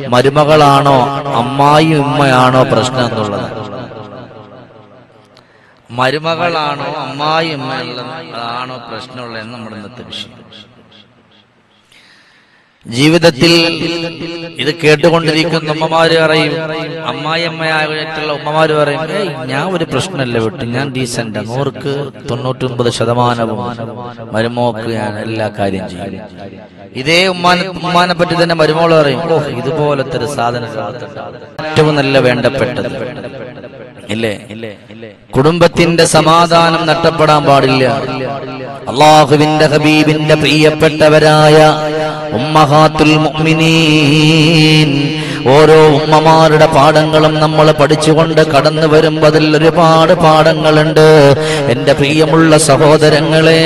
മരുമകളാണോ അമ്മായി ഉമ്മയാണോ പ്രശ്നം എന്നുള്ളത് മരുമകളാണോ അമ്മായി ഉമ്മയുള്ളതാണോ പ്രശ്നമുള്ളതെന്ന് നമ്മുടെ ഇന്നത്തെ വിഷയം ജീവിതത്തിൽ ഇത് കേട്ടുകൊണ്ടിരിക്കുന്ന ഉമ്മമാര് പറയും അമ്മായി അമ്മയായിട്ടുള്ള ഉമ്മമാര് പറയും ഏയ് ഞാൻ ഒരു പ്രശ്നമല്ല വിട്ടു ഞാൻ ഡീസന്റ് നൂറുക്ക് തൊണ്ണൂറ്റൊമ്പത് ശതമാനവും മരുമോക്ക് ഞാൻ എല്ലാ കാര്യം ചെയ്യും ഇതേ ഉമ്മാനെ ഉമ്മാനെ പറ്റി തന്നെ മരുമോള് പറയും ഓ ഇതുപോലത്തെ ഒരു സാധനം ലോകത്തുണ്ടാവും. ഏറ്റവും നല്ല വേണ്ടപ്പെട്ടത് ഇല്ലേ കുടുംബത്തിന്റെ സമാധാനം നഷ്ടപ്പെടാൻ പാടില്ല അള്ളാഹുവിന്റെ ഹബീബിന്റെ പ്രിയപ്പെട്ടവരായ ഉമ്മഹാത്തുൽ മുഅ്മിനീൻ ഓരോ ഉമ്മമാരുടെ പാഠങ്ങളും നമ്മൾ പഠിച്ചുകൊണ്ട് കടന്നു വരുമ്പോൾ അതിൽ ഒരുപാട് പാഠങ്ങളുണ്ട് എന്റെ പ്രിയമുള്ള സഹോദരങ്ങളെ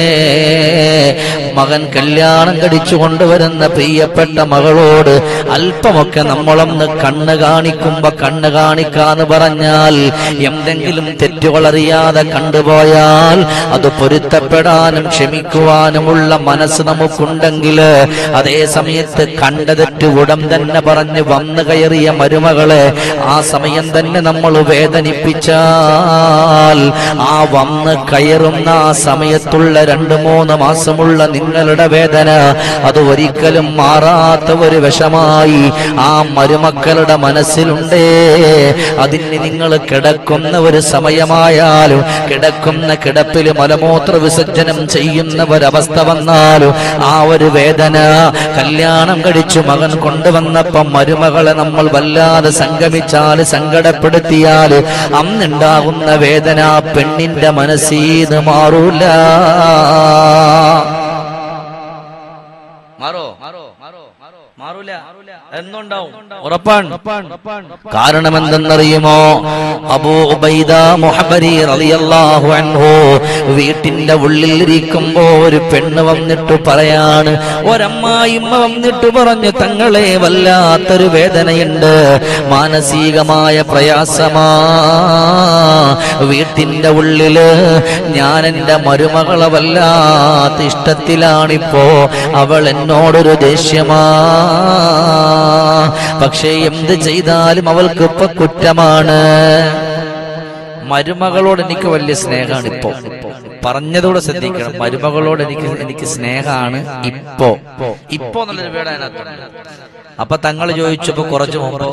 മകൻ കല്യാണം കഴിച്ചു കൊണ്ടുവരുന്ന പ്രിയപ്പെട്ട മകളോട് അല്പമൊക്കെ നമ്മളൊന്ന് കണ്ണ് കാണിക്കുമ്പോ കണ്ണ് കാണിക്കാന്ന് പറഞ്ഞാൽ എന്തെങ്കിലും തെറ്റുകൾ അറിയാതെ കണ്ടുപോയാൽ അത് പൊരുത്തപ്പെടാനും ക്ഷമിക്കുവാനുമുള്ള മനസ്സ് നമുക്കുണ്ടെങ്കിൽ അതേ സമയത്ത് കണ്ട തെറ്റ് ഉടൻ തന്നെ പറഞ്ഞ് വന്നു കയറിയ മരുമകളെ ആ സമയം തന്നെ നമ്മൾ വേദനിപ്പിച്ചാൽ ആ വന്ന് കയറുന്ന ആ സമയത്തുള്ള രണ്ട് മൂന്ന് മാസമുള്ള നിങ്ങളുടെ വേദന അത് ഒരിക്കലും മാറാത്ത ഒരു വിഷമായി ആ മരുമക്കളുടെ മനസ്സിലുണ്ടേ അതിന് നിങ്ങൾ കിടക്കുന്ന ഒരു സമയമായാലും കിടക്കുന്ന കിടപ്പിൽ മലമൂത്ര വിസർജനം ചെയ്യുന്ന ഒരവസ്ഥ വന്നാലും ആ ഒരു വേദന കല്യാണം കഴിച്ചു മകൻ കൊണ്ടുവന്നപ്പം മരുമകളെ നമ്മൾ വല്ലാതെ സംഗമിച്ചാല് സങ്കടപ്പെടുത്തിയാല് അന്നുണ്ടാകുന്ന വേദന ആ പെണ്ണിന്റെ മനസ്സീന്ന് മാറൂല മാറോ മാറൂല എന്നുണ്ടാവും ഉറപ്പാണ് കാരണം എന്തെന്നറിയുമോ അബൂ ഉബൈദ മുഹബരി റളിയല്ലാഹു അൻഹു വീട്ടിന്റെ ഉള്ളിൽ ഇരിക്കുമ്പോ ഒരു പെണ്ണ് വന്നിട്ട് പറയാണ് ഒരമ്മായിമ്മ വന്നിട്ട് പറഞ്ഞു തങ്ങളെ വല്ലാത്തൊരു വേദനയുണ്ട് മാനസികമായ പ്രയാസമാ വീട്ടിന്റെ ഉള്ളില് ഞാൻ എന്റെ മരുമകളെ വല്ലാത്ത ഇഷ്ടത്തിലാണിപ്പോ അവൾ എന്നോടൊരു ദേഷ്യമാ പക്ഷേ എന്ത് ചെയ്താലും അവൾക്ക് ഇപ്പൊ കുറ്റമാണ് മരുമകളോട് എനിക്ക് വലിയ സ്നേഹമാണ് ഇപ്പോ പറഞ്ഞതോടെ ശ്രദ്ധിക്കണം മരുമകളോട് എനിക്ക് എനിക്ക് സ്നേഹമാണ് ഇപ്പോ ഇപ്പോ എന്നുള്ളൊരു വേട അതിനകത്തുണ്ട് അപ്പൊ തങ്ങൾ ചോദിച്ചപ്പോ കുറച്ചു മുമ്പോ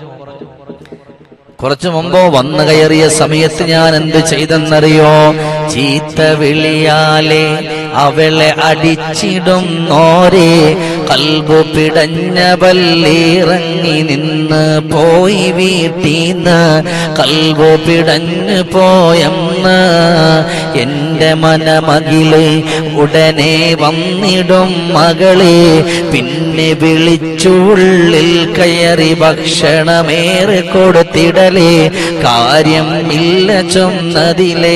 കുറച്ചു മുമ്പോ വന്നു കയറിയ സമയത്ത് ഞാൻ എന്ത് ചെയ്തെന്നറിയോ ചീത്ത വിളിയാലെ അവളെ അടിച്ചിടും നോരെ കൽബു പിടഞ്ഞ പല്ലിറങ്ങി നിന്ന് പോയി വീട്ടീന്ന് കൽബു പിടഞ്ഞു പോയെന്ന് എന്റെ മനമകില് ഉടനെ വന്നിടും മകളെ പിന്നെ വിളിച്ചുള്ളിൽ കയറി ഭക്ഷണമേറെ കൊടുത്തിടലേ കാര്യം ഇല്ല ചൊന്നതിലേ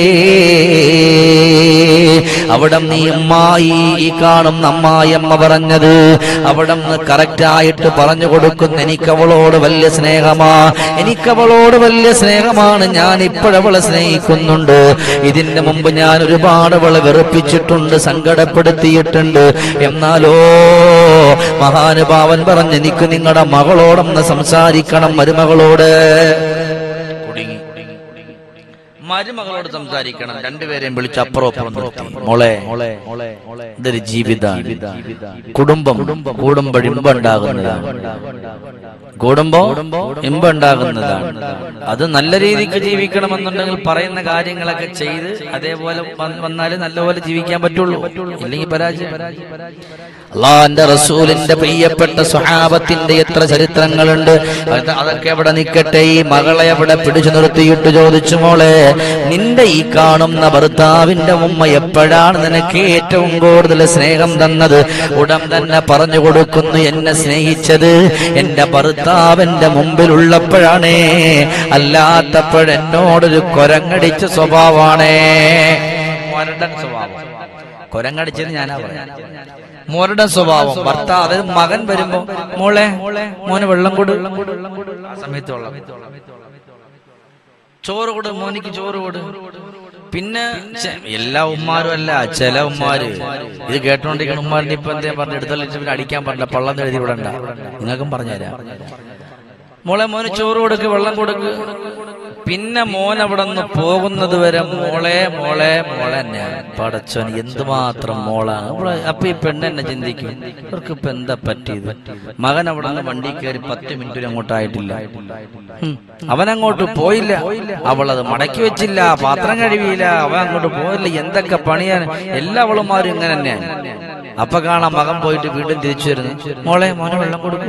അവിടെ നീ അമ്മായി ഈ കാണുന്ന അമ്മായിയമ്മ പറഞ്ഞത് അവിടെ കറക്റ്റ് ആയിട്ട് പറഞ്ഞു കൊടുക്കുന്ന എനിക്ക് അവളോട് വലിയ സ്നേഹമാ എനിക്ക് അവളോട് വലിയ സ്നേഹമാണ് ഞാൻ ഇപ്പോഴവളെ സ്നേഹിക്കുന്നുണ്ട് ഇതിന്റെ മുമ്പ് ഞാൻ ഒരുപാട് അവളെ വെറുപ്പിച്ചിട്ടുണ്ട് സങ്കടപ്പെടുത്തിയിട്ടുണ്ട് എന്നാലോ മഹാനുഭാവൻ പറഞ്ഞ് എനിക്ക് നിങ്ങളുടെ മകളോടൊന്ന് സംസാരിക്കണം മരുമകളോട് കുടുങ്ങി മരുമകളോട് സംസാരിക്കണം രണ്ടുപേരെയും വിളിച്ച് അപ്പുറം അപ്പുറം നിർത്തി മോളെ ഇതൊരു ജീവിത കുടുംബം കൂടുമ്പോൾ ഇമ്പുണ്ടാകുന്നതാണ് കൂടുമ്പോ ഇമ്പുണ്ടാകുന്നതാണ് അത് നല്ല രീതിക്ക് ജീവിക്കണമെന്നുണ്ടെങ്കിൽ പറയുന്ന കാര്യങ്ങളൊക്കെ ചെയ്ത് അതേപോലെ വന്ന് വന്നാലേ നല്ലപോലെ ജീവിക്കാൻ പറ്റുള്ളൂ ഇല്ലെങ്കിൽ പരാജയം അള്ളാന്റെ റസൂലിന്റെ പ്രിയപ്പെട്ട സ്വഹാബത്തിന്റെ എത്ര ചരിത്രങ്ങളുണ്ട് അത് അതൊക്കെ അവിടെ നിൽക്കട്ടെ ഈ മകളെ അവിടെ പിടിച്ചു നിർത്തിയിട്ട് ചോദിച്ചു മോളെ നിന്റെ ഈ കാണുന്ന ഭർത്താവിന്റെ ഉമ്മ എപ്പോഴാണ് നിനക്ക് ഏറ്റവും കൂടുതൽ സ്നേഹം തന്നത് ഉടൻ തന്നെ പറഞ്ഞു കൊടുക്കുന്നു എന്നെ സ്നേഹിച്ചത് എന്റെ ഭർത്താവിന്റെ മുമ്പിലുള്ളപ്പോഴാണേ അല്ലാത്തപ്പോഴെന്നോടൊരു കൊരങ്ങടിച്ച സ്വഭാവമാണേ മൊരടൻ സ്വഭാവം കൊരങ്ങടിച്ചത് ഞാനാ പറയാം മോരുടെ സ്വഭാവം ഭർത്താവ് അതായത് മകൻ വരുമ്പോ മോളെ മോന് വെള്ളം കൊടു ആ സമയത്ത് വെള്ളം ചോറ് കൊടു മോനിക്ക് ചോറ് കൊടു പിന്നെ ചെ- എല്ലാ ഉമ്മാരും അല്ല ചില ഉമ്മാര് ഇത് കേട്ടോണ്ടിരിക്കുന്ന ഉമ്മാരിന്റെ ഇപ്പൊ എന്തേ പറഞ്ഞു എടുത്തളിച്ച് പിന്നെ അടിക്കാൻ പറഞ്ഞ പള്ളം എഴുതി വിടണ്ട നിങ്ങൾക്കും പറഞ്ഞുതരാം മോളെ മോന് ചോറ് കൊടുക്ക് വെള്ളം കൊടുക്ക് പിന്നെ മോൻ അവിടെ നിന്ന് പോകുന്നത് വരെ മോളെ മോളെ മോളെ തന്നെ പടച്ചോൻ എന്തുമാത്രം മോളാണ് ഇവിടെ അപ്പൊ ഈ പെണ്ണ് എന്നെ ചിന്തിക്കും ഇവർക്ക് ഇപ്പൊ എന്താ പറ്റിയത് മകൻ അവിടെ നിന്ന് വണ്ടി കയറി പത്ത് മിനിറ്റിൽ അങ്ങോട്ടായിട്ടില്ല ഉം. അവൻ അങ്ങോട്ട് പോയില്ല അവൾ അത് മടക്കി വെച്ചില്ല പാത്രം കഴുകിയില്ല അവൻ അങ്ങോട്ട് പോയില്ല എന്തൊക്കെ പണിയാണ് എല്ലാ അവളുമാരും ഇങ്ങനെ തന്നെയാണ് അപ്പൊ കാണാം മകൻ പോയിട്ട് വീണ്ടും തിരിച്ചു വരുന്നു മോളെ മോനെ വെള്ളം കൊടുക്കൂ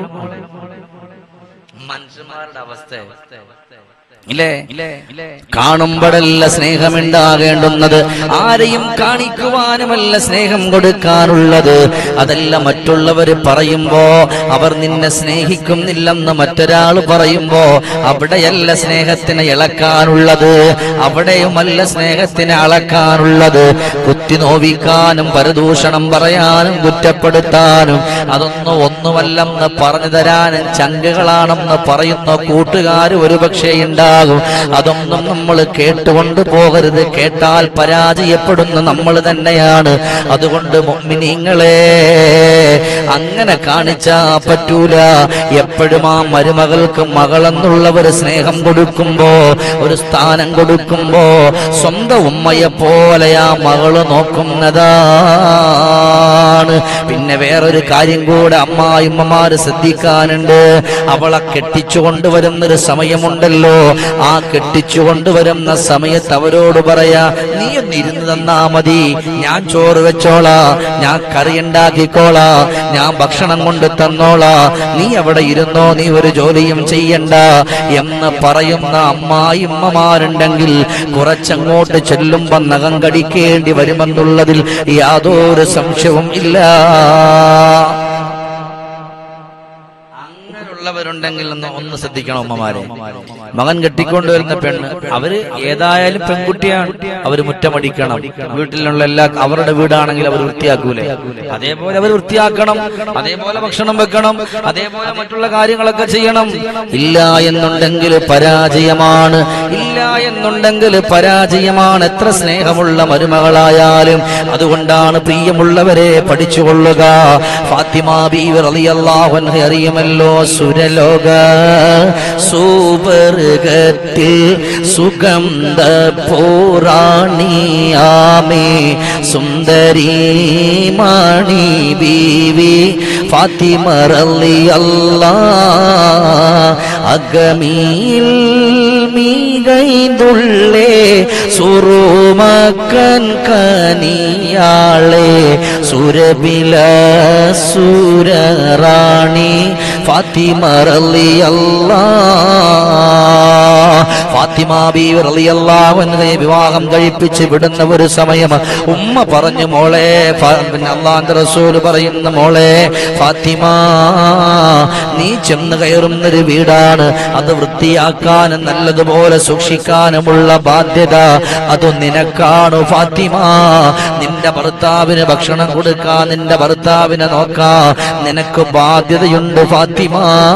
മനുഷ്യന്മാരുടെ അവസ്ഥ ഇല്ലേ കാണുമ്പോഴല്ല സ്നേഹമുണ്ടാകേണ്ടുന്നത് ആരെയും കാണിക്കുവാനുമല്ല സ്നേഹം കൊടുക്കാനുള്ളത് അതല്ല മറ്റുള്ളവർ പറയുമ്പോ അവർ നിന്നെ സ്നേഹിക്കുന്നില്ലെന്ന് മറ്റൊരാൾ പറയുമ്പോ അവിടെയല്ല സ്നേഹത്തിനെ ഇളക്കാനുള്ളത് അവിടെയുമല്ല സ്നേഹത്തിനെ അളക്കാനുള്ളത് കുത്തി നോവിക്കാനും പരദൂഷണം പറയാനും കുറ്റപ്പെടുത്താനും അതൊന്നും ഒന്നുമല്ലെന്ന് പറഞ്ഞു തരാനും ചങ്കുകളാണെന്ന് പറയുന്ന കൂട്ടുകാർ ഒരുപക്ഷെ ഉണ്ടാകും അതൊന്നും നമ്മൾ കേട്ടുകൊണ്ട് പോകരുത് കേട്ടാൽ പരാജയപ്പെടുന്ന നമ്മൾ തന്നെയാണ് അതുകൊണ്ട് മുഅ്മിനീങ്ങളെ അങ്ങനെ കാണിച്ചാ പറ്റൂല എപ്പോഴും ആ മരുമകൾക്ക് മകളെന്നുള്ള ഒരു സ്നേഹം കൊടുക്കുമ്പോ ഒരു സ്ഥാനം കൊടുക്കുമ്പോ സ്വന്തം ഉമ്മയെ പോലെ ആ മകള് നോക്കുന്നതാണ് പിന്നെ വേറൊരു കാര്യം കൂടെ അമ്മായിമ്മമാര് ശ്രദ്ധിക്കാനുണ്ട് അവളെ കെട്ടിച്ചു കൊണ്ടുവരുന്നൊരു സമയമുണ്ടല്ലോ ആ കെട്ടിച്ചു കൊണ്ടുവരുന്ന സമയത്ത് അവരോട് പറയാ നീ ഒന്ന് ഇരുന്ന് തന്നാ മതി ഞാൻ ചോറ് വെച്ചോളാ ഞാൻ കറി ഉണ്ടാക്കിക്കോളാ ഞാൻ ഭക്ഷണം കൊണ്ട് തന്നോളാ നീ അവിടെ ഇരുന്നോ നീ ഒരു ജോലിയും ചെയ്യണ്ട എന്ന് പറയുന്ന അമ്മായിമ്മമാരുണ്ടെങ്കിൽ കുറച്ചങ്ങോട്ട് ചെല്ലുമ്പോ നഖം കടിക്കേണ്ടി വരുമെന്നുള്ളതിൽ യാതൊരു സംശയവും ഇല്ല അങ്ങനെയുള്ളവരുണ്ടെങ്കിൽ ഒന്ന് ഒന്ന് ശ്രദ്ധിക്കണം അമ്മമാരെ മകൻ കെട്ടിക്കൊണ്ടുവരുന്ന പെണ്ണ് അവര് ഏതായാലും പെൺകുട്ടിയാണ് അവര് മുറ്റമടിക്കണം വീട്ടിലുള്ള എല്ലാ അവരുടെ വീടാണെങ്കിൽ അവർ വൃത്തിയാക്കൂലേ അതേപോലെ അവർ വൃത്തിയാക്കണം അതേപോലെ ഭക്ഷണം വെക്കണം അതേപോലെ മറ്റുള്ള കാര്യങ്ങളൊക്കെ ചെയ്യണം ഇല്ല എന്നുണ്ടെങ്കിൽ പരാജയമാണ് ഇല്ല എന്നുണ്ടെങ്കിൽ പരാജയമാണ് എത്ര സ്നേഹമുള്ള മരുമകളായാലും അതുകൊണ്ടാണ് പ്രിയമുള്ളവരെ പഠിച്ചുകൊള്ളുക ഫാത്തിമ ബീവി റളിയല്ലാഹു അൻഹ അറിയുമല്ലോ സുരലോക സൂപർഗത്തിൽ സുഗന്ധ പൂറാണിയാമേ സുന്ദരി മണി ബീവി ഫാത്തിമ റളിയല്ലാ അഗമീൽ മീകൈന്തുള്ളേ സുറുമക്കൻ കനിയാളെ സുരബില സുരറാണി ഫാത്തിമ റളിയല്ലാ ഫാത്തിമ ബീവി റളിയല്ലാഹു അൻഹയെ വിവാഹം കഴിപ്പിച്ച് വിടുന്ന ഒരു സമയം ഉമ്മ പറഞ്ഞു മോളെ ഫ- പിന്നെ അള്ളാന്റെ റസൂൽ പറയുന്ന മോളെ ഫാത്തിമ നീ ചെന്ന് കയറുന്നൊരു വീടാണ് അത് വൃത്തിയാക്കാനും നല്ലതുപോലെ സൂക്ഷിക്കാനുമുള്ള ബാധ്യത അത് നിനക്കാണു ഫാത്തിമ നിന്റെ ഭർത്താവിന് ഭക്ഷണം കൊടുക്കാൻ നിന്റെ ഭർത്താവിനെ നോക്കാൻ നിനക്ക് ബാധ്യതയുണ്ട് ഫാത്തിമ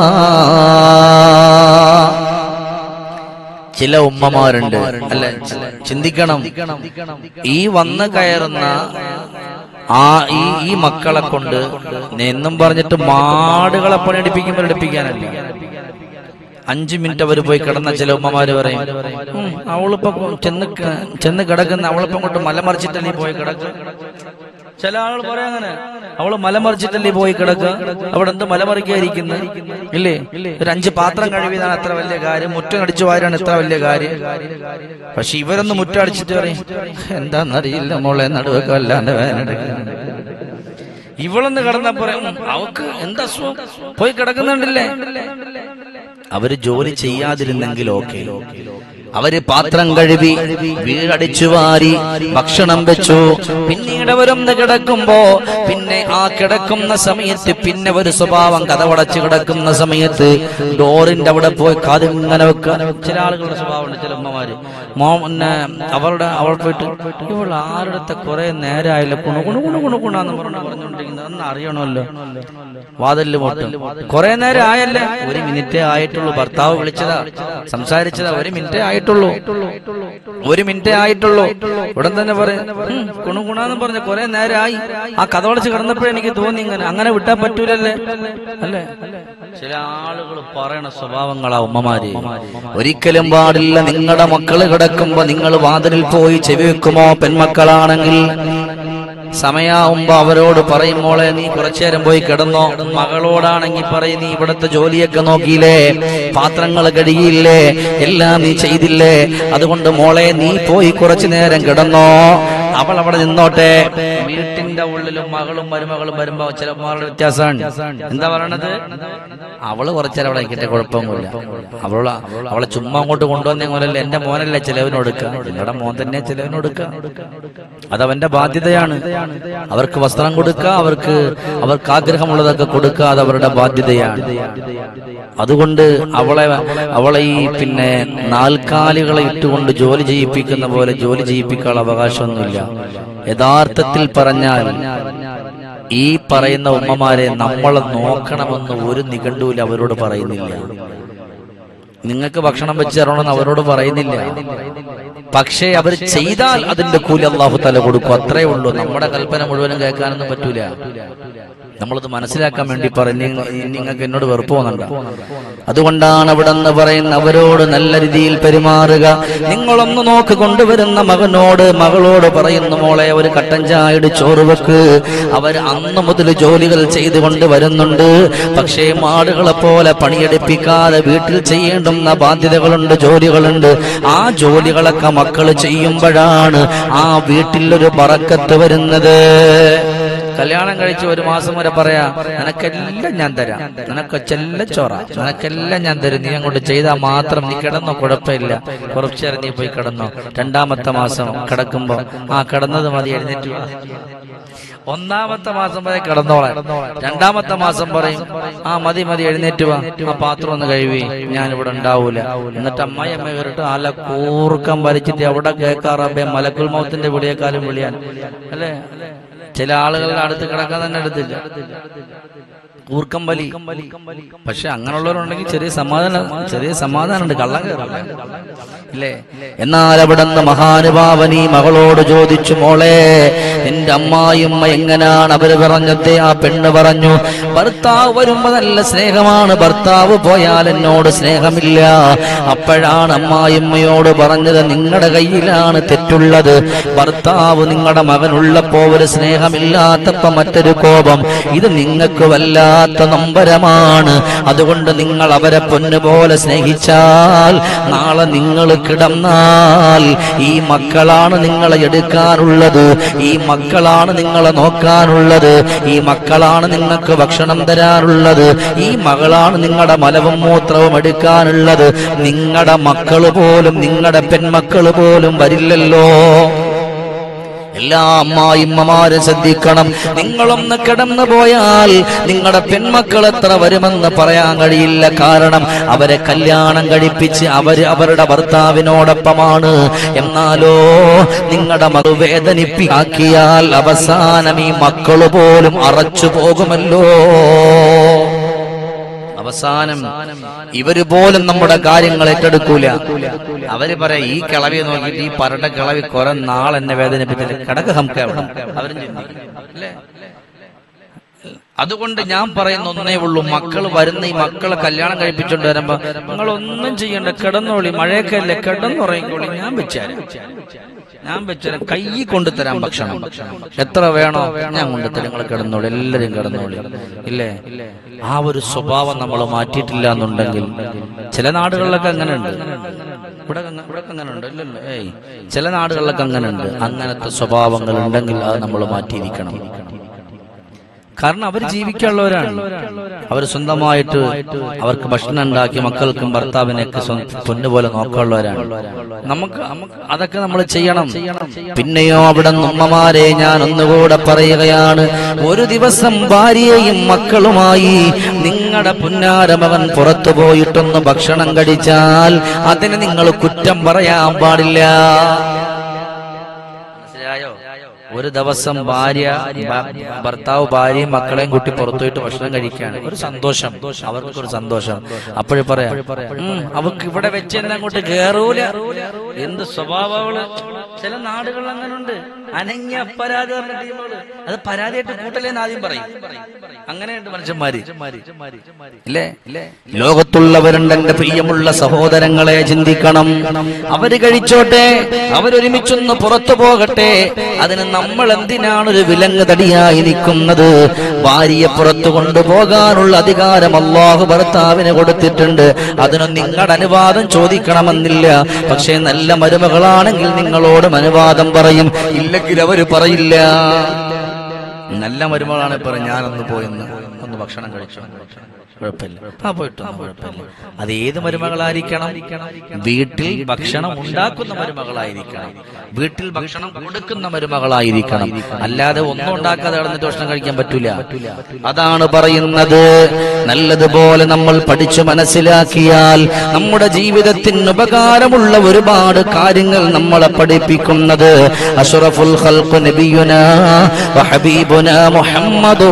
ചില ഉമ്മമാരുണ്ട് അല്ലെ ചിന്തിക്കണം ഈ വന്ന് കയറുന്ന ആ ഈ ഈ മക്കളെ കൊണ്ട് എന്നും പറഞ്ഞിട്ട് മാടുകളെ പണിയെടുപ്പിക്കുമ്പോൾ എടുപ്പിക്കാനല്ല അഞ്ചു മിനിറ്റ് അവർ പോയി കിടന്ന ചില ഉമ്മമാര് പറയും "ഉം, അവളിപ്പോ ചെന്ന് ക- ചെന്ന് കിടക്കുന്ന അവളിപ്പം കൊണ്ട് മലമറിച്ചിട്ടല്ലേ പോയി കിടക്ക ചില ആളുകൾ പറയാം അങ്ങനെ അവള് മലമറിച്ചിട്ടല്ലേ പോയി കിടക്കുക അവിടെ എന്ത് മലമറിക്കായിരിക്കുന്നു ഇല്ലേ ഒരു അഞ്ച് പാത്രം കഴുകിയതാണ് അത്ര വലിയ കാര്യം മുറ്റം അടിച്ചു വാരാണ് എത്ര വലിയ കാര്യം പക്ഷെ ഇവരൊന്ന് മുറ്റം അടിച്ചിട്ട് പറയും എന്താന്നറിയില്ല മോളെ നടുവൊക്കെ വല്ലാണ്ട് വേദന എടുക്കുന്നുണ്ട്." ഇവളൊന്ന് കിടന്നപ്പോ പറയും, "ഉം, അവക്ക് എന്താ അസുഖം പോയി കിടക്കുന്നുണ്ടല്ലേ അവര് ജോലി ചെയ്യാതിരുന്നെങ്കിൽ ഓക്കെ അവര് പാത്രം കഴുകി വീടടിച്ചു വാരി ഭക്ഷണം വെച്ചു പിന്നീട് അവരൊന്ന് കിടക്കുമ്പോ പിന്നെ ആ കിടക്കുന്ന സമയത്ത് പിന്നെ ഒരു സ്വഭാവം കഥവടച്ച് കിടക്കുന്ന സമയത്ത് ഡോറിന്റെ അവിടെ പോയി കാതിങ്ങനെ വെക്കുക ചില ആളുകളുടെ സ്വഭാവമുണ്ട് ചില ഉമ്മമാര് മോ പിന്നെ അവരുടെ അവൾ പോയിട്ട് ഇവൾ ആരുടെ കുറെ നേരമായില്ല കുണു കുണു കുണു കുണു കുണാന്ന് പറഞ്ഞു പറഞ്ഞുകൊണ്ടിരിക്കുന്നത് അന്ന് അറിയണമല്ലോ വാതിലില് മുട്ടും കുറെ നേരം ആയല്ലേ ഒരു മിനിറ്റേ ആയിട്ടുള്ളൂ ഭർത്താവ് വിളിച്ചതാ സംസാരിച്ചതാ ഒരു മിനിറ്റേ ആയിട്ടുള്ളൂ ആയിട്ടുള്ളൂ ഒരു മിനിറ്റേ ആയിട്ടുള്ളൂ ഉടൻ തന്നെ പറയും "ഉം, കുണു കുണാന്ന് പറഞ്ഞ കുറെ നേരമായി ആ കഥ വളച്ച് കിടന്നപ്പോഴേ എനിക്ക് തോന്നി ഇങ്ങനെ അങ്ങനെ വിട്ടാൻ പറ്റൂലല്ലേ അല്ലേ ചില ആളുകൾ പറയണ സ്വഭാവങ്ങളാ ഉമ്മമാര് ഒരിക്കലും പാടില്ല നിങ്ങളുടെ മക്കള് കിടക്കുമ്പോ നിങ്ങൾ വാതിലിൽ പോയി ചെവി വെക്കുമോ പെൺമക്കളാണെങ്കിൽ സമയാവുമ്പോ അവരോട് പറയും മോളെ നീ കുറച്ചു നേരം പോയി കിടന്നോ മകളോടാണെങ്കിൽ പറയും നീ ഇവിടുത്തെ ജോലിയൊക്കെ നോക്കിയില്ലേ പാത്രങ്ങൾ കഴുകിയില്ലേ എല്ലാം നീ ചെയ്തില്ലേ അതുകൊണ്ട് മോളെ നീ പോയി കുറച്ചു നേരം കിടന്നോ അവൾ അവിടെ നിന്നോട്ടെ വീട്ടിന്റെ ഉള്ളിലും മകളും മരുമകളും വരുമ്പോ ചിലന്മാരുടെ വ്യത്യാസമാണ് എന്താ പറയണത് അവള് കുറച്ചേരം അവിടെ നിൽക്കട്ടെ കുഴപ്പമൊന്നുമില്ല അവള് അവളെ ചുമ്മാ അങ്ങോട്ട് കൊണ്ടുവന്നേ പോലല്ല എന്റെ മോനല്ലേ ചെലവിനൊടുക്കുക നിങ്ങളുടെ മോൻ തന്നെ ചെലവിനൊടുക്കുക അതവന്റെ ബാധ്യതയാണ് അവർക്ക് വസ്ത്രം കൊടുക്കുക അവർക്ക് അവർക്ക് ആഗ്രഹമുള്ളതൊക്കെ കൊടുക്കുക അത് അവരുടെ ബാധ്യതയാണ് അതുകൊണ്ട് അവളെ അവളെ ഈ പിന്നെ നാൽക്കാലികളെ ഇട്ടുകൊണ്ട് ജോലി ചെയ്യിപ്പിക്കുന്ന പോലെ ജോലി ചെയ്യിപ്പിക്കാനുള്ള അവകാശമൊന്നുമില്ല യഥാർത്ഥത്തിൽ പറഞ്ഞാൽ ഈ പറയുന്ന ഉമ്മമാരെ നമ്മളെ നോക്കണമെന്ന് ഒരു നിഘണ്ടുവിൽ അവരോട് പറയുന്നില്ല നിങ്ങൾക്ക് ഭക്ഷണം വെച്ച് തരണമെന്ന് അവരോട് പറയുന്നില്ല പക്ഷേ അവർ ചെയ്താൽ അതിന്റെ കൂലി അള്ളാഹു തല കൊടുക്കും അത്രേ ഉള്ളൂ നമ്മുടെ കൽപ്പന മുഴുവനും കേൾക്കാനൊന്നും പറ്റൂല നമ്മളത് മനസ്സിലാക്കാൻ വേണ്ടി പറഞ്ഞു നിങ്ങൾക്ക് എന്നോട് വെറുപ്പ് തോന്നണ്ട അതുകൊണ്ടാണ് അവിടെ നിന്ന് പറയുന്ന അവരോട് നല്ല രീതിയിൽ പെരുമാറുക നിങ്ങളൊന്ന് നോക്ക് കൊണ്ടുവരുന്ന മകനോട് മകളോട് പറയുന്നു മോളെ ഒരു കട്ടൻ ചായയുടെ ചോറ് വെക്ക് അവർ അന്ന് മുതൽ ജോലികൾ ചെയ്തുകൊണ്ട് വരുന്നുണ്ട് പക്ഷേ മാടുകളെ പോലെ പണിയെടുപ്പിക്കാതെ വീട്ടിൽ ചെയ്യേണ്ടുന്ന ബാധ്യതകളുണ്ട് ജോലികളുണ്ട് ആ ജോലികളൊക്കെ മക്കൾ ചെയ്യുമ്പോഴാണ് ആ വീട്ടിൽ ഒരു പറക്കത്ത് വരുന്നത് കല്യാണം കഴിച്ച് ഒരു മാസം വരെ പറയാ നിനക്കെല്ലാം ഞാൻ തരാം നിനക്ക് ചെല്ല ചോറ നിനക്കെല്ലാം ഞാൻ തരും നീ അങ്ങോട്ട് ചെയ്താൽ മാത്രം നീ കിടന്നോ കുഴപ്പമില്ല കുറച്ചു നേരം നീ പോയി കിടന്നോ രണ്ടാമത്തെ മാസം കിടക്കുമ്പോ ആ കിടന്നത് മതി എഴുന്നേറ്റ് വാ. ഒന്നാമത്തെ മാസം വരെ കിടന്നോളാം രണ്ടാമത്തെ മാസം പറയും ആ മതി മതി എഴുന്നേറ്റ് വാ ആ പാത്രം ഒന്ന് കഴുകി ഞാൻ ഇവിടെ ഉണ്ടാവൂല എന്നിട്ട് അമ്മായി അമ്മ കയറിട്ട് അല കൂർക്കം വലിച്ചിട്ട് എവിടെ കേൾക്കാറബേ മലക്കുൽ മൗത്തിന്റെ വിളിയേക്കാളും വിളിയാൻ അല്ലേ ചില ആളുകളുടെ അടുത്ത് കിടക്കാൻ തന്നെ എടുത്തില്ല കൂർക്കം വലി പക്ഷെ അങ്ങനെയുള്ളവരുണ്ടെങ്കിൽ ചെറിയ സമാധാനം ചെറിയ സമാധാനമുണ്ട് കള്ളം കയറില്ല ഇല്ലേ എന്നാൽ അവിടെ നിന്ന് മഹാനുഭാവനി മകളോട് ചോദിച്ചു മോളെ നിന്റെ അമ്മായിമ്മ എങ്ങനാണ് അവര് പറഞ്ഞത് ആ പെണ്ണ് പറഞ്ഞു ഭർത്താവ് വരുമ്പോ നല്ല സ്നേഹമാണ് ഭർത്താവ് പോയാൽ എന്നോട് സ്നേഹമില്ല അപ്പോഴാണ് അമ്മായിമ്മയോട് പറഞ്ഞത് നിങ്ങളുടെ കയ്യിലാണ് തെറ്റുള്ളത് ഭർത്താവ് നിങ്ങളുടെ മകനുള്ളപ്പോ ഒരു സ്നേഹമില്ലാത്തപ്പോ മറ്റൊരു കോപം ഇത് നിങ്ങൾക്ക് വല്ലാത്ത നമ്പരമാണ് അതുകൊണ്ട് നിങ്ങൾ അവരെ പൊന്നുപോലെ സ്നേഹിച്ചാൽ നാളെ നിങ്ങൾ കിടന്നാൽ ഈ മക്കളാണ് നിങ്ങളെ എടുക്കാനുള്ളത് ഈ മക്കളാണ് നിങ്ങളെ നോക്കാനുള്ളത് ഈ മക്കളാണ് നിങ്ങൾക്ക് ഭക്ഷണം തരാനുള്ളത് ഈ മകളാണ് നിങ്ങളുടെ മലവും മൂത്രവും എടുക്കാനുള്ളത് നിങ്ങളുടെ മക്കള് പോലും നിങ്ങളുടെ പെൺമക്കള് പോലും വരില്ലല്ലോ എല്ലാ അമ്മായിമ്മമാരും ശ്രദ്ധിക്കണം നിങ്ങളൊന്ന് കിടന്നു പോയാൽ നിങ്ങളുടെ പെൺമക്കൾ എത്ര വരുമെന്ന് പറയാൻ കഴിയില്ല കാരണം അവരെ കല്യാണം കഴിപ്പിച്ച് അവര് അവരുടെ ഭർത്താവിനോടൊപ്പമാണ് എന്നാലോ നിങ്ങളുടെ മകൾ വേദനിപ്പിക്കാക്കിയാൽ അവസാനം ഈ മക്കള് പോലും അറച്ചു പോകുമല്ലോ അവസാനം ഇവര് പോലും നമ്മുടെ കാര്യങ്ങൾ ഏറ്റെടുക്കൂല അവര് പറയാം ഈ കിളവിയെ നോക്കിയിട്ട് ഈ പരട്ട കിളവി കുറെ നാൾ എന്നെ വേദനിപ്പിച്ചിട്ട് കിടക്ക് ഹംക്ക് അവിടെ അവരും ചിന്തിക്കും അല്ലേ അതുകൊണ്ട് ഞാൻ പറയുന്ന ഒന്നേ ഉള്ളൂ മക്കൾ വരുന്ന ഈ മക്കളെ കല്യാണം കഴിപ്പിച്ചോണ്ട് വരുമ്പോ നിങ്ങൾ ഒന്നും ചെയ്യണ്ട കിടന്നോളി മഴയൊക്കെ അല്ലേ കിടന്നുറങ്ങിക്കോളി ഞാൻ വെച്ചാലും ഞാൻ വെച്ചാലും കൈ കൊണ്ടുതരാം ഭക്ഷണം എത്ര വേണോ ഞാൻ കൊണ്ടുതരാം നിങ്ങൾ കിടന്നോളി എല്ലാരും കിടന്നോളി ഇല്ലേ ആ ഒരു സ്വഭാവം നമ്മൾ മാറ്റിയിട്ടില്ല എന്നുണ്ടെങ്കിൽ ചില നാടുകളിലൊക്കെ അങ്ങനെ ഉണ്ട് ഇവിടെ അങ്ങ- ഇവിടെ അങ്ങനെ ഉണ്ട് ഇല്ലല്ലോ ഏയ് ചില നാടുകളിലൊക്കെ അങ്ങനെ ഉണ്ട് അങ്ങനത്തെ സ്വഭാവങ്ങൾ ഉണ്ടെങ്കിൽ അത് നമ്മൾ മാറ്റിയിരിക്കണം കാരണം അവർ ജീവിക്കാനുള്ളവരാണ് അവർ സ്വന്തമായിട്ട് അവർക്ക് ഭക്ഷണം ഉണ്ടാക്കി മക്കൾക്കും ഭർത്താവിനെയൊക്കെ സ്വ- പൊന്നുപോലെ നോക്കാനുള്ളവരാണ് നമുക്ക് നമുക്ക് അതൊക്കെ നമ്മൾ ചെയ്യണം പിന്നെയോ അവിടെ ഉമ്മമാരെ ഞാൻ ഒന്നുകൂടെ പറയുകയാണ് ഒരു ദിവസം ഭാര്യയും മക്കളുമായി നിങ്ങളുടെ പുന്നാരമകൻ പുറത്തു പോയിട്ടൊന്ന് ഭക്ഷണം കഴിച്ചാൽ അതിന് നിങ്ങൾ കുറ്റം പറയാൻ പാടില്ല മനസ്സിലായോ ഒരു ദിവസം ഭാര്യ ഭ- ഭർത്താവ് ഭാര്യയും മക്കളെയും കുട്ടി പുറത്തുപോയിട്ട് ഭക്ഷണം കഴിക്കുകയാണ് ഒരു സന്തോഷം അവർക്ക് ഒരു സന്തോഷം അപ്പോഴും പറയാം "ഉം, അവക്ക് ഇവിടെ വെച്ച് തന്നെ അങ്ങോട്ട് കേറൂല എന്ത് സ്വഭാവങ്ങള് ചില നാടുകളിൽ അങ്ങനെ ഉണ്ട് അനങ്ങ പരാതി പറഞ്ഞ ടീമുകള് അത് പരാതിയായിട്ട് കൂട്ടലേന്ന് ആദ്യം പറയും അങ്ങനെയുണ്ട് മനുഷ്യന്മാര് ഇല്ലേ ലോകത്തുള്ളവരുണ്ട് എന്റെ പ്രിയമുള്ള സഹോദരങ്ങളെ ചിന്തിക്കണം അവര് കഴിച്ചോട്ടെ അവരൊരുമിച്ചൊന്ന് പുറത്തു പോകട്ടെ അതിന് നമ്മൾ എന്തിനാണ് ഒരു വിലങ്ങ് തടിയായി നിൽക്കുന്നത് ഭാര്യയെ പുറത്തു കൊണ്ടുപോകാനുള്ള അധികാരം അള്ളാഹു ഭർത്താവിന് കൊടുത്തിട്ടുണ്ട് അതിന് നിങ്ങളുടെ അനുവാദം ചോദിക്കണമെന്നില്ല പക്ഷേ നല്ല മരുമകളാണെങ്കിൽ നിങ്ങളോടും അനുവാദം പറയും ഇല്ലെങ്കിൽ അവര് പറയില്ല നല്ല മരുമകളാണ് പറയും ഞാനൊന്ന് പോയെന്ന് ഒന്ന് ഭക്ഷണം കഴിച്ചു കുഴപ്പമില്ല ആ പോയിട്ട് വന്നോ, കുഴപ്പമില്ല അത് ഏത് മരുമകളായിരിക്കണം വീട്ടിൽ ഭക്ഷണം ഉണ്ടാക്കുന്ന മരുമകളായിരിക്കണം വീട്ടിൽ ഭക്ഷണം കൊടുക്കുന്ന മരുമകളായിരിക്കണം അല്ലാതെ ഒന്നും ഉണ്ടാക്കാതെ കിടന്നിട്ട് ഭക്ഷണം കഴിക്കാൻ പറ്റൂല അതാണ് പറയുന്നത് നല്ലതുപോലെ നമ്മൾ പഠിച്ചു മനസ്സിലാക്കിയാൽ നമ്മുടെ ജീവിതത്തിന് ഉപകാരമുള്ള ഒരുപാട് കാര്യങ്ങൾ നമ്മളെ പഠിപ്പിക്കുന്നത് അഷറഫുൽ ഖൽഖ് നബിയുന വഹബീബുന മുഹമ്മദുർ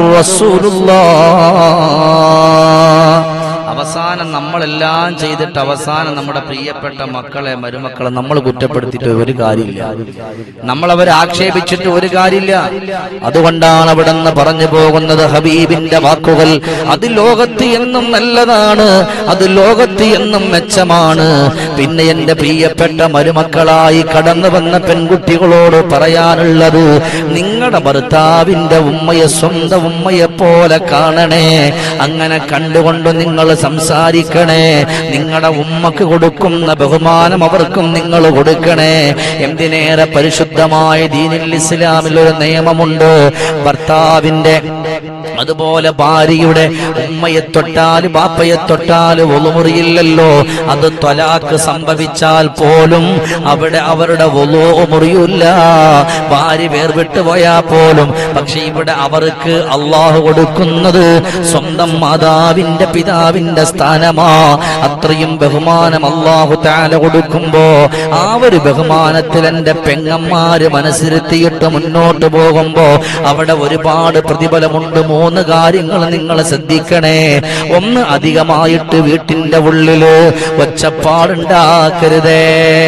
റസൂലുള്ളാഹ് അവസാനം നമ്മളെല്ലാം ചെയ്തിട്ട് അവസാനം നമ്മുടെ പ്രിയപ്പെട്ട മക്കളെ മരുമക്കളെ നമ്മൾ കുറ്റപ്പെടുത്തിയിട്ട് ഒരു കാര്യമില്ല നമ്മൾ അവരെ ആക്ഷേപിച്ചിട്ട് ഒരു കാര്യമില്ല അതുകൊണ്ടാണ് അവിടെ നിന്ന് പറഞ്ഞു പോകുന്നത് ഹബീബിന്റെ വാക്കുകൾ അത് ലോകത്ത് എന്നും നല്ലതാണ് അത് ലോകത്ത് എന്നും മെച്ചമാണ് പിന്നെ എന്റെ പ്രിയപ്പെട്ട മരുമക്കളായി കടന്നു വന്ന പെൺകുട്ടികളോട് പറയാനുള്ളത് നിങ്ങളുടെ ഭർത്താവിന്റെ ഉമ്മയെ സ്വന്തം ഉമ്മയെ പോലെ കാണണേ അങ്ങനെ കണ്ടുകൊണ്ട് നിങ്ങൾ സംസാരിക്കണേ നിങ്ങളുടെ ഉമ്മക്ക് കൊടുക്കുന്ന ബഹുമാനം അവർക്കും നിങ്ങൾ കൊടുക്കണേ എന്തിനേറെ പരിശുദ്ധമായ ദീനിൽ ഇസ്ലാമിൽ ഒരു നിയമമുണ്ട് ഭർത്താവിന്റെ അതുപോലെ ഭാര്യയുടെ ഉമ്മയെ തൊട്ടാല് ബാപ്പയെ തൊട്ടാല് ഒളുമുറിയില്ലല്ലോ അത് ത്വലാക്ക് സംഭവിച്ചാൽ പോലും അവിടെ അവരുടെ ഒലോ മുറിയില്ല ഭാര്യ വേർവിട്ട് പോയാൽ പോലും പക്ഷെ ഇവിടെ അവർക്ക് അള്ളാഹു കൊടുക്കുന്നത് സ്വന്തം മാതാവിന്റെ പിതാവിന്റെ സ്ഥാനമാ അത്രയും ബഹുമാനം അള്ളാഹു താല കൊടുക്കുമ്പോ ആ ഒരു ബഹുമാനത്തിൽ എന്റെ പെങ്ങന്മാര് മനസ്സിരുത്തിയിട്ട് മുന്നോട്ട് പോകുമ്പോ അവിടെ ഒരുപാട് പ്രതിഫലമുണ്ട് മൂന്ന് കാര്യങ്ങൾ നിങ്ങൾ ശ്രദ്ധിക്കണേ ഒന്ന് അധികമായിട്ട് വീട്ടിന്റെ ഉള്ളില് ഒച്ചപ്പാടുണ്ടാക്കരുതേ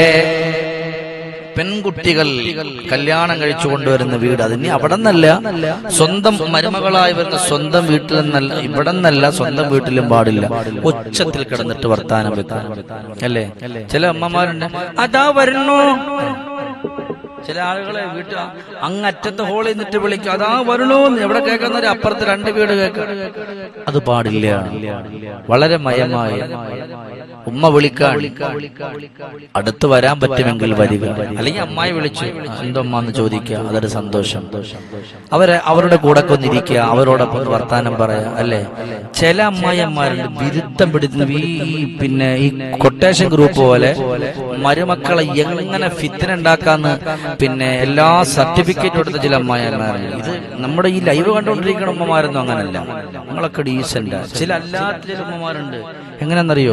പെൺകുട്ടികൾ കല്യാണം കഴിച്ചു കൊണ്ടുവരുന്ന വീട് അതിന് അവിടെ നിന്നല്ല സ്വന്തം മരുമകളായി വരുന്ന സ്വന്തം വീട്ടിൽ നിന്നല്ല ഇവിടെ നിന്നല്ല സ്വന്തം വീട്ടിലും പാടില്ല ഉച്ചത്തിൽ കിടന്നിട്ട് വർത്താനം വെക്കാൻ അല്ലേ ചില അമ്മമാരുണ്ട് അതാ വരണോ ചില ആളുകളെ വീട്ടിൽ അങ്ങറ്റത്തെ ഹോളിൽ നിന്നിട്ട് വിളിക്കും അതാ വരണോ എവിടെ കേൾക്കുന്നവര് അപ്പുറത്ത് രണ്ട് വീട് കേൾക്കാം അത് പാടില്ല വളരെ മയമായ ഉമ്മ വിളിക്കാൻ അടുത്ത് വരാൻ പറ്റുമെങ്കിൽ വരിക അല്ലെങ്കിൽ അമ്മായി വിളിച്ചു എന്തമ്മ എന്ന് ചോദിക്കുക അതൊരു സന്തോഷം അവരെ അവരുടെ കൂടെ ഒക്കെ ഒന്നിരിക്കുക അവരോടൊപ്പം ഒന്ന് വർത്താനം പറയാ അല്ലേ ചില അമ്മായിയന്മാരുണ്ട് വിരുദ്ധം പിടിക്കുന്ന ഈ പിന്നെ ഈ കൊട്ടേഷൻ ഗ്രൂപ്പ് പോലെ മരുമക്കളെ എങ്ങനെ ഫിത്തിന ഉണ്ടാക്കാന്ന് പിന്നെ എല്ലാ സർട്ടിഫിക്കറ്റ് കൊടുത്ത ചില അമ്മായിമാരുണ്ട് ഇത് നമ്മുടെ ഈ ലൈവ് കണ്ടുകൊണ്ടിരിക്കുന്ന ഉമ്മമാരൊന്നും അങ്ങനല്ല നമ്മളൊക്കെ ഡീസന്റ് ചില അല്ലാത്ത ചില ഉമ്മമാരുണ്ട് എങ്ങനെയെന്നറിയോ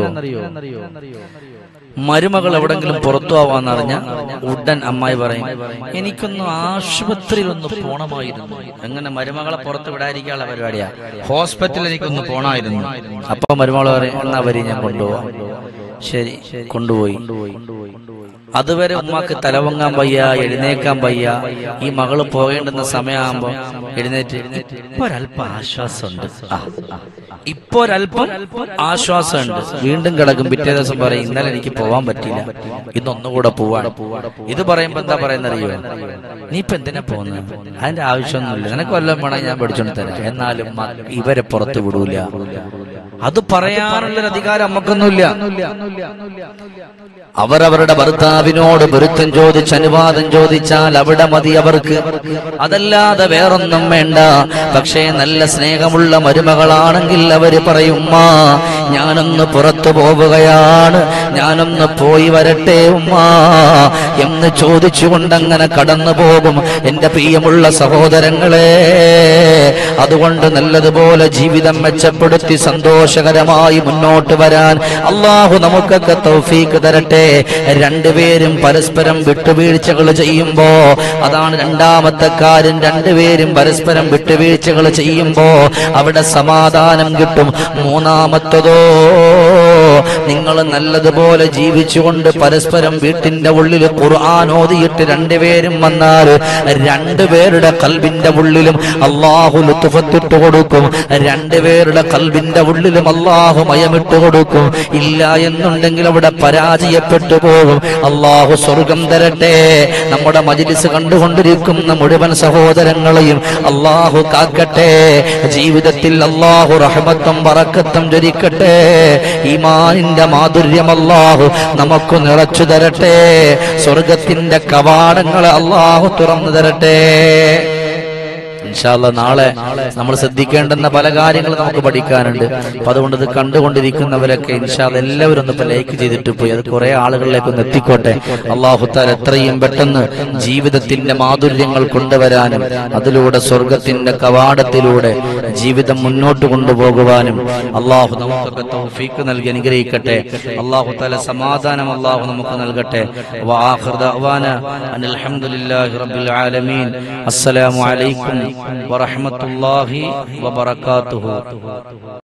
മരുമകൾ എവിടെങ്കിലും പുറത്തു പോവാന്നറിഞ്ഞ ഉടൻ അമ്മായി പറയും എനിക്കൊന്ന് ആശുപത്രിയിൽ ഒന്ന് പോണമായിരുന്നു എങ്ങനെ മരുമകളെ പുറത്ത് വിടാതിരിക്കാനുള്ള പരിപാടിയാ ഹോസ്പിറ്റലിൽ എനിക്കൊന്ന് പോണമായിരുന്നു അപ്പൊ മരുമകൾ പറയും എന്നാ വരി ഞാൻ കൊണ്ടുപോവാം ശരി കൊണ്ടുപോയി അതുവരെ ഉമ്മാക്ക് തലവങ്ങാൻ വയ്യ എഴുന്നേക്കാൻ വയ്യ ഈ മകള് പോകേണ്ടുന്ന സമയമാകുമ്പോ എഴുന്നേറ്റ് ഇപ്പൊ ഒരല്പം ആശ്വാസമുണ്ട് ആ, ആ. ഇപ്പൊ ഒരല്പം ആശ്വാസമുണ്ട് വീണ്ടും കിടക്കും പിറ്റേ ദിവസം പറയും ഇന്നലെ എനിക്ക് പോവാൻ പറ്റില്ല ഇന്നൊന്നുകൂടെ പോവാൻ ഇത് പറയുമ്പോ എന്താ പറയുന്നറിയോ നീ ഇപ്പൊ എന്തിനാ പോകുന്നത് അതിന്റെ ആവശ്യമൊന്നുമില്ല നിനക്ക് വല്ലതും വേണം ഞാൻ പഠിച്ചോണ്ട് തരാം എന്നാലും മ- ഇവരെ പുറത്ത് വിടൂല അത് പറയാനുള്ളൊരു അധികാരം നമുക്കൊന്നുമില്ല അവരവരുടെ ഭർത്താവിനോട് പൊരുത്തം ചോദിച്ച് അനുവാദം ചോദിച്ചാൽ അവിടെ മതി അവർക്ക് അതല്ലാതെ വേറൊന്നും വേണ്ട പക്ഷേ നല്ല സ്നേഹമുള്ള മരുമകളാണെങ്കിൽ അവര് പറയും ഉമ്മ ഞാനൊന്ന് പുറത്തു പോവുകയാണ് ഞാനൊന്ന് പോയി വരട്ടെ ഉമ്മ എന്ന് ചോദിച്ചുകൊണ്ട് അങ്ങനെ കടന്നു പോകും എന്റെ പ്രിയമുള്ള സഹോദരങ്ങളെ അതുകൊണ്ട് നല്ലതുപോലെ ജീവിതം മെച്ചപ്പെടുത്തി സന്തോഷം സന്തോഷകരമായി മുന്നോട്ട് വരാൻ അള്ളാഹു നമുക്കൊക്കെ തൗഫീക്ക് തരട്ടെ രണ്ടുപേരും പരസ്പരം വിട്ടുവീഴ്ചകൾ ചെയ്യുമ്പോ അതാണ് രണ്ടാമത്തെ കാര്യം രണ്ടുപേരും പരസ്പരം വിട്ടുവീഴ്ചകൾ ചെയ്യുമ്പോ അവിടെ സമാധാനം കിട്ടും മൂന്നാമത്തതോ നിങ്ങൾ നല്ലതുപോലെ ജീവിച്ചുകൊണ്ട് പരസ്പരം വീട്ടിന്റെ ഉള്ളിൽ ഖുർആൻ ഓതിയിട്ട് രണ്ടുപേരും വന്നാൽ രണ്ടുപേരുടെ കൽബിന്റെ ഉള്ളിലും അള്ളാഹു ലുത്തുഫത്തിട്ട് കൊടുക്കും രണ്ടുപേരുടെ കൽബിന്റെ ഉള്ളിലും അള്ളാഹു മയമിട്ട് കൊടുക്കും ഇല്ല എന്നുണ്ടെങ്കിൽ അവിടെ പരാജയപ്പെട്ടു പോകും അള്ളാഹു സ്വർഗം തരട്ടെ നമ്മുടെ മജിലിസ് കണ്ടുകൊണ്ടിരിക്കുന്ന മുഴുവൻ സഹോദരങ്ങളെയും അള്ളാഹു കാക്കട്ടെ ജീവിതത്തിൽ അള്ളാഹു റഹമത്തും പറക്കത്തും ജരിക്കട്ടെ ഈമാനിന്റെ മാധുര്യം അള്ളാഹു നമുക്ക് നിറച്ചു തരട്ടെ സ്വർഗത്തിന്റെ കവാടങ്ങളെ അള്ളാഹു തുറന്നു തരട്ടെ ഇൻഷാല്ല നാളെ നമ്മൾ ശ്രദ്ധിക്കേണ്ടുന്ന പല കാര്യങ്ങളും നമുക്ക് പഠിക്കാനുണ്ട് അപ്പൊ അതുകൊണ്ട് ഇത് കണ്ടുകൊണ്ടിരിക്കുന്നവരൊക്കെ ഇൻഷാല്ല എല്ലാവരും ഒന്ന് ഇപ്പൊ ലൈക്ക് ചെയ്തിട്ട് പോയി അത് കുറെ ആളുകളിലേക്ക് ഒന്ന് എത്തിക്കോട്ടെ അള്ളാഹുത്താൽ എത്രയും പെട്ടെന്ന് ജീവിതത്തിന്റെ മാധുര്യങ്ങൾ കൊണ്ടുവരാനും അതിലൂടെ സ്വർഗത്തിന്റെ കവാടത്തിലൂടെ ജീവിതം മുന്നോട്ട് കൊണ്ടുപോകുവാനും അള്ളാഹു നമുക്കൊക്കെ തൗഫീക്ക് നൽകി അനുഗ്രഹിക്കട്ടെ അള്ളാഹു താല സമാധാനം അള്ളാഹു നമുക്ക് നൽകട്ടെ وآخر دعوانا أن الحمد لله رب العالمين السلام عليكم ورحمة الله وبركاته